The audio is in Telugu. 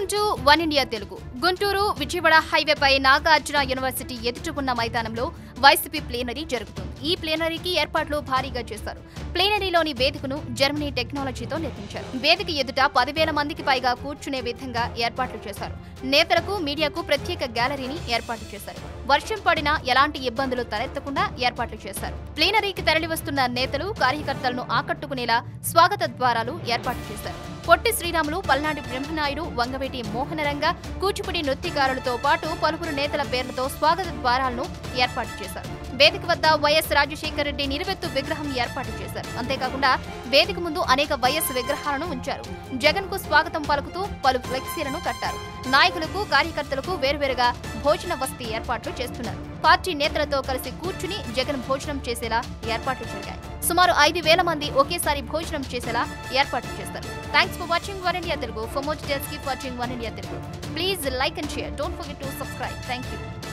welcome to One India Telugu Guntur Vijayawada హైవేపై నాగార్జున యూనివర్సిటీ ఎదుట ఉన్న మైదానంలో వైసీపీ ప్లేనరీ జరుగుతుంది ఈ ప్లేనరీకి ఏర్పాట్లు భారీగా చేశారు ప్లేనరీలోని వేదికను జర్మనీ టెక్నాలజీతో నిర్మించారు వేదిక ఎదుట పదివేల మందికి పైగా కూర్చునే విధంగా ఏర్పాట్లు చేశారు నేతలకు మీడియాకు ప్రత్యేక గ్యాలరీని ఏర్పాటు చేశారు వర్షం పడినా ఎలాంటి ఇబ్బందులు తలెత్తకుండా ఏర్పాట్లు చేశారు ప్లేనరీకి తరలివస్తున్న నేతలు కార్యకర్తలను ఆకట్టుకునేలా స్వాగత ద్వారాలు ఏర్పాటు చేశారు పొట్టి శ్రీరాములు పల్నాడు బ్రహ్మనాయుడు వంగవేటి మోహనరంగ కూచిపూడి నృత్యకారులతో పాటు పలువురు నేతల పేర్లతో స్వాగత ద్వారాలను ఏర్పాటు చేశారు వేదిక వద్ద వైఎస్ రాజశేఖర రెడ్డి నిలువెత్తు విగ్రహం ఏర్పాటు చేశారు అంతేకాకుండా వేదిక ముందు అనేక వైఎస్ విగ్రహాలను ఉంచారు జగన్ కు స్వాగతం పలుకుతూ పలు ఫ్లెక్సీలను కట్టారు నాయకులకు కార్యకర్తలకు వేరువేరుగా భోజన వసతి ఏర్పాట్లు చేస్తున్నారు పార్టీ నేతలతో కలిసి కూర్చుని జగన్ భోజనం చేసేలా ఏర్పాట్లు జరిగాయి సుమారు ఐదు వేల మంది ఒకేసారి భోజనం చేసేలా ఏర్పాట్లు చేస్తారు thanks for watching One India Telugu for more details keep watching One India Telugu please like and share don't forget to subscribe thank you